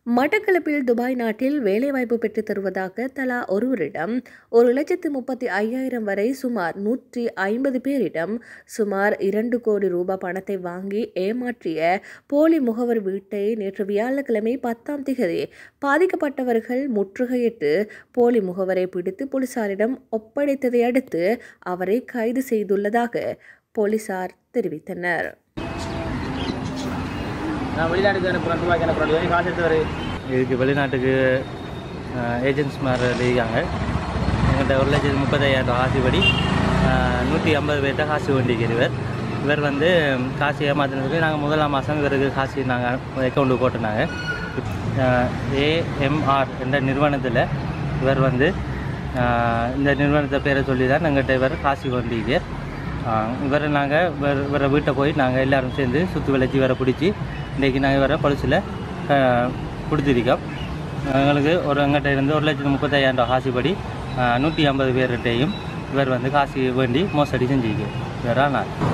மட்டக்களப்பில் துபாய் நாட்டில் வேலைவாய்ப்பு பெற்றுத் தருவதாக தலா ஒருவரிடம் ஒரு லட்சத்து முப்பத்தி ஐயாயிரம் வரை சுமார் நூற்றி ஐம்பது பேரிடம் சுமார் இரண்டு கோடி ரூபாய் பணத்தை வாங்கி ஏமாற்றிய போலி முகவர் வீட்டை நேற்று வியாழக்கிழமை பத்தாம் திகதி பாதிக்கப்பட்டவர்கள் முற்றுகையிட்டு போலி முகவரை பிடித்து போலீசாரிடம் ஒப்படைத்ததை அடுத்து அவரை கைது செய்துள்ளதாக போலீசார் தெரிவித்தனர் நான் வெளிநாட்டுக்கு அனுப்புகிறேன் துபாய்க்கு அனுப்புகிறேன் வேறு காசு எடுத்து வரு இதுக்கு வெளிநாட்டுக்கு ஏஜென்ட்ஸ் மாதிரி இருக்காங்க எங்கள்கிட்ட ஒரு லட்சத்து முப்பத்தையாயிரம் காசுபடி நூற்றி ஐம்பது பேர்கிட்ட காசு வேண்டிக்கு இவர் இவர் வந்து காசு ஏமாத்தினதுக்கு நாங்கள் முதலாம் மாதம் இவருக்கு காசு நாங்கள் அக்கௌண்ட்டு போட்டிருந்தாங்க ஏஎம்ஆர் என்ற நிறுவனத்தில் இவர் வந்து ஆஹ், இந்த நிறுவனத்தை பேரை சொல்லி தான் எங்கள்கிட்ட இவர் காசு வேண்டிக்கு இவரை நாங்கள் இவர் இவரை வீட்டை போய் நாங்கள் எல்லாரும் சேர்ந்து சுற்று விளைச்சி இவரை பிடிச்சி இன்றைக்கி நாங்கள் இவரை பொலிசில் கொடுத்துருக்கோம் எங்களுக்கு ஒரு எங்கிட்ட இருந்து ஒரு லட்சத்து முப்பத்தையாயிரம் ரூபா காசுபடி நூற்றி ஐம்பது பேர்கிட்டையும் இவர் வந்து காசு வேண்டி மோசடி செஞ்சுக்கு இவரா நான்